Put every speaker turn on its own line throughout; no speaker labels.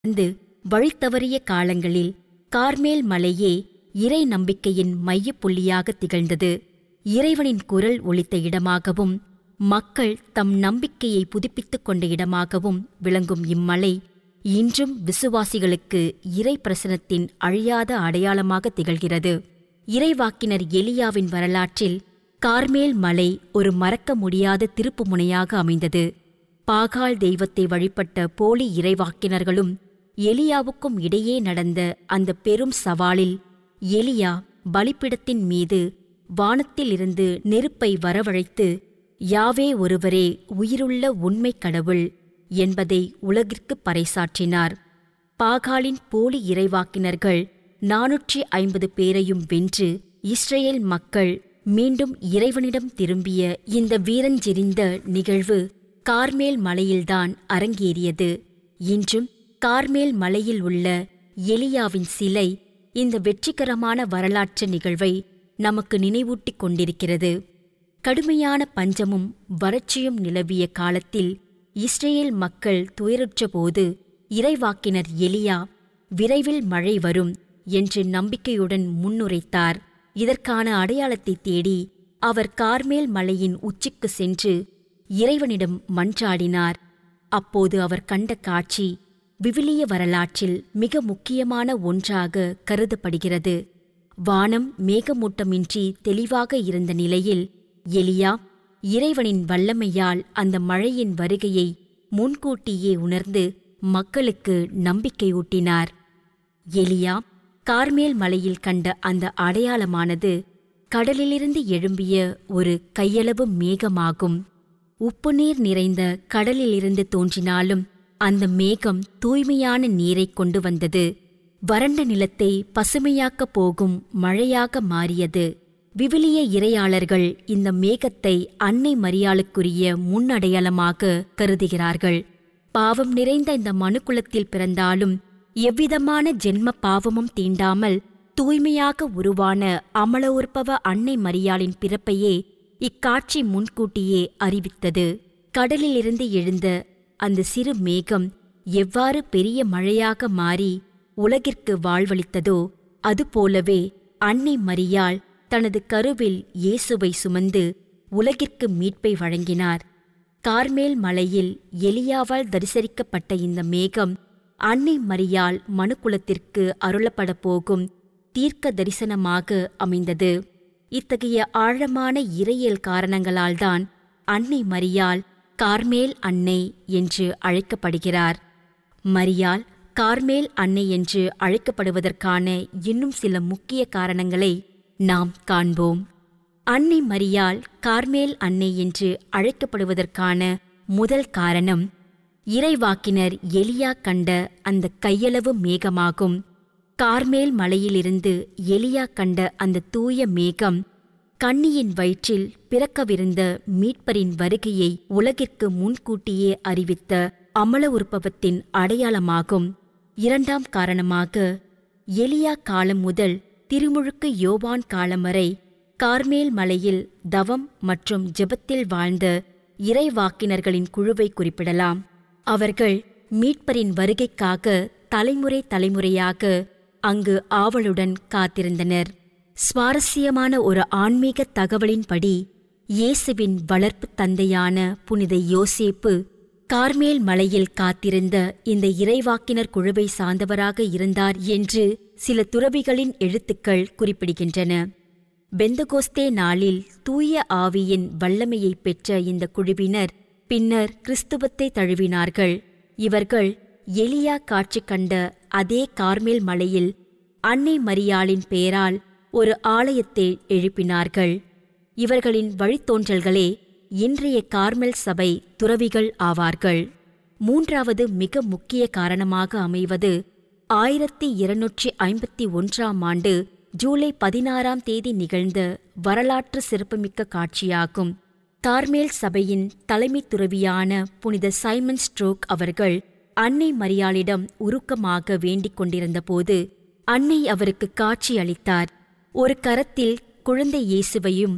கடந்து வழித்தவறிய காலங்களில் கார்மேல் மலையே இறை நம்பிக்கையின் மையப் புள்ளியாக திகழ்ந்தது இறைவனின் குரல் ஒலித்த இடமாகவும் மக்கள் தம் நம்பிக்கையை புதுப்பித்துக் கொண்ட இடமாகவும் விளங்கும் இம்மலை இன்றும் விசுவாசிகளுக்கு இறை பிரசனத்தின் அழியாத அடையாளமாக திகழ்கிறது இறைவாக்கினர் எலியாவின் வரலாற்றில் கார்மேல் மலை ஒரு மறக்க முடியாத திருப்புமுனையாக அமைந்தது பாகால் தெய்வத்தை வழிபட்ட போலி இறைவாக்கினர்களும் எலியாவுக்கும் இடையே நடந்த அந்த பெரும் சவாலில் எலியா பலிப்பிடத்தின் மீது வானத்திலிருந்து நெருப்பை வரவழைத்து யாவே ஒருவரே உயிருள்ள உண்மைக் கடவுள் என்பதை உலகிற்கு பறைசாற்றினார் பாகாலின் போலி இறைவாக்கினர்கள் நானூற்றி ஐம்பது பேரையும் வென்று இஸ்ரேல் மக்கள் மீண்டும் இறைவனிடம் திரும்பிய இந்த வீரஞ்செறிந்த நிகழ்வு கார்மேல் மலையில்தான் அரங்கேறியது இன்றும் கார்மேல் மலையில் உள்ள எலியாவின் சிலை இந்த வெற்றிகரமான வரலாற்று நிகழ்வை நமக்கு நினைவூட்டிக் கொண்டிருக்கிறது கடுமையான பஞ்சமும் வறட்சியும் நிலவிய காலத்தில் இஸ்ரேல் மக்கள் துயருற்றபோது இறைவாக்கினர் எலியா விரைவில் மழை வரும் என்று நம்பிக்கையுடன் முன்னுரைத்தார் இதற்கான அடையாளத்தை தேடி அவர் கார்மேல் மலையின் உச்சிக்கு சென்று இறைவனிடம் மன்றாடினார் அப்போது அவர் கண்ட காட்சி விவிலிய வரலாற்றில் மிக முக்கியமான ஒன்றாக கருதப்படுகிறது வானம் மேகமூட்டமின்றி தெளிவாக இருந்த நிலையில் எலியா இறைவனின் வல்லமையால் அந்த மழையின் வருகையை முன்கூட்டியே உணர்ந்து மக்களுக்கு நம்பிக்கையூட்டினார் எலியா கார்மேல் மலையில் கண்ட அந்த அடையாளமானது கடலிலிருந்து எழும்பிய ஒரு கையளவு மேகமாகும் உப்புநீர் நிறைந்த கடலிலிருந்து தோன்றினாலும் அந்த மேகம் தூய்மையான நீரைக் கொண்டு வந்தது வறண்ட நிலத்தை பசுமையாக்கப் போகும் மழையாக மாறியது விவிலிய இறையாளர்கள் இந்த மேகத்தை அன்னை மரியாளுக்குரிய முன்னடையாளமாக கருதுகிறார்கள் பாவம் நிறைந்த இந்த மனுக்குலத்தில் பிறந்தாலும் எவ்விதமான ஜென்ம பாவமும் தீண்டாமல் தூய்மையாக உருவான அமல உற்பவ அன்னை மரியாளின் பிறப்பையே இக்காட்சி முன்கூட்டியே அறிவித்தது கடலிலிருந்து எழுந்த அந்த சிறு மேகம் எவ்வாறு பெரிய மழையாக மாறி உலகிற்கு வாழ்வளித்ததோ அதுபோலவே அன்னை மரியாள் தனது கருவில் இயேசுவை சுமந்து உலகிற்கு மீட்பை வழங்கினார் கார்மேல் மலையில் எலியாவால் தரிசரிக்கப்பட்ட இந்த மேகம் அன்னை மரியாள் மனுக்குலத்திற்கு அருளப்பட போகும் தீர்க்க தரிசனமாக அமைந்தது இத்தகைய ஆழமான இறையியல் காரணங்களால்தான் அன்னை மரியாள் கார்மேல் அன்னை என்று அழைக்கப்படுகிறார் மரியாள் கார்மேல் அன்னை என்று அழைக்கப்படுவதற்கான இன்னும் சில முக்கிய காரணங்களை நாம் காண்போம் அன்னை மரியாள் கார்மேல் அன்னை என்று அழைக்கப்படுவதற்கான முதல் காரணம் இறைவாக்கினர் எலியா கண்ட அந்த கையளவு மேகமாகும் கார்மேல் மலையிலிருந்து எலியா கண்ட அந்த தூய மேகம் கன்னியின் வயிற்றில் பிறக்கவிருந்த மீட்பரின் வருகையை உலகிற்கு முன்கூட்டியே அறிவித்த அமல உற்பவத்தின் அடையாளமாகும் இரண்டாம் காரணமாக எலியா காலம் முதல் திருமுழுக்கு யோவான் காலம் வரை கார்மேல் மலையில் தவம் மற்றும் ஜெபத்தில் வாழ்ந்த இறைவாக்கினர்களின் குழுவை குறிப்பிடலாம் அவர்கள் மீட்பரின் வருகைக்காக தலைமுறை தலைமுறையாக அங்கு ஆவலுடன் காத்திருந்தனர் சுவாரஸ்யமான ஒரு ஆன்மீக தகவலின்படி இயேசுவின் வளர்ப்பு தந்தையான புனித யோசேப்பு கார்மேல் மலையில் காத்திருந்த இந்த இறைவாக்கினர் குழுவை சார்ந்தவராக இருந்தார் என்று சில துறவிகளின் எழுத்துக்கள் குறிப்பிடுகின்றன பெந்தகோஸ்தே நாளில் தூய ஆவியின் வல்லமையை பெற்ற இந்த குழுவினர் பின்னர் கிறிஸ்துவத்தை தழுவினார்கள் இவர்கள் எலியா காட்சி கண்ட அதே கார்மேல் மலையில் அன்னை மரியாளின் பெயரால் ஒரு ஆலயத்தை எழுப்பினார்கள் இவர்களின் வழித்தோன்றல்களே இன்றைய கார்மெல் சபை துறவிகள் ஆவார்கள் மூன்றாவது மிக முக்கிய காரணமாக அமைவது ஆயிரத்தி இருநூற்றி ஐம்பத்தி ஒன்றாம் ஆண்டு ஜூலை பதினாறாம் தேதி நிகழ்ந்த வரலாற்று சிறப்புமிக்க காட்சியாகும் கார்மேல் சபையின் தலைமை துறவியான புனித சைமன் ஸ்ட்ரோக் அவர்கள் அன்னை மரியாளிடம் உருக்கமாக வேண்டிக் கொண்டிருந்தபோது அன்னை அவருக்கு காட்சி அளித்தார் ஒரு கரத்தில் குழந்தை இயேசுவையும்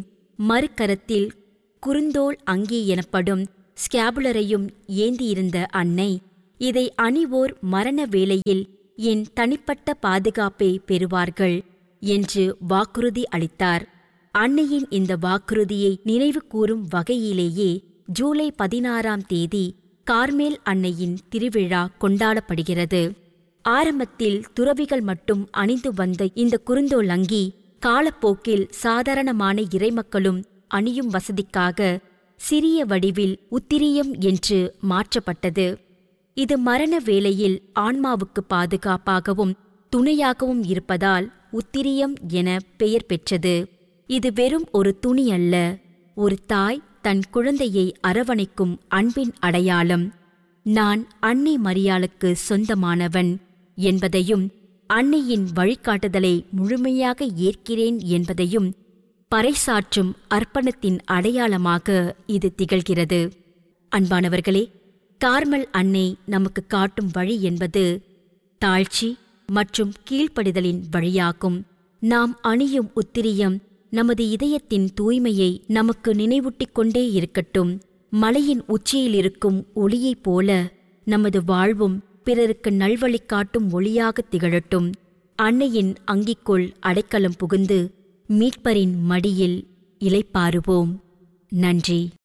மறுகரத்தில் குறுந்தோல் அங்கி எனப்படும் ஸ்கேபுலரையும் ஏந்தியிருந்த அன்னை இதை அணிவோர் மரண வேளையில் என் தனிப்பட்ட பாதுகாப்பை பெறுவார்கள் என்று வாக்குறுதி அளித்தார் அன்னையின் இந்த வாக்குறுதியை நினைவு கூறும் வகையிலேயே ஜூலை பதினாறாம் தேதி கார்மேல் அன்னையின் திருவிழா கொண்டாடப்படுகிறது ஆரம்பத்தில் துறவிகள் மட்டும் அணிந்து வந்த இந்த குறுந்தோல் அங்கி காலப்போக்கில் சாதாரணமான இறைமக்களும் அணியும் வசதிக்காக சிறிய வடிவில் உத்திரியம் என்று மாற்றப்பட்டது இது மரண வேளையில் ஆன்மாவுக்கு பாதுகாப்பாகவும் துணையாகவும் இருப்பதால் உத்திரியம் என பெயர் பெற்றது இது வெறும் ஒரு துணி அல்ல ஒரு தாய் தன் குழந்தையை அரவணைக்கும் அன்பின் அடையாளம் நான் அன்னை மரியாளுக்கு சொந்தமானவன் என்பதையும் அன்னையின் வழிகாட்டுதலை முழுமையாக ஏற்கிறேன் என்பதையும் பறைசாற்றும் அர்ப்பணத்தின் அடையாளமாக இது திகழ்கிறது அன்பானவர்களே கார்மல் அன்னை நமக்கு காட்டும் வழி என்பது தாழ்ச்சி மற்றும் கீழ்ப்படிதலின் வழியாகும் நாம் அணியும் உத்திரியம் நமது இதயத்தின் தூய்மையை நமக்கு நினைவூட்டிக் கொண்டே இருக்கட்டும் மலையின் உச்சியில் இருக்கும் ஒளியைப் போல நமது வாழ்வும் பிறருக்கு நல்வழி காட்டும் ஒளியாக திகழட்டும் அன்னையின் அங்கிக்குள் அடைக்கலம் புகுந்து மீட்பரின் மடியில் இலைப்பாருவோம் நன்றி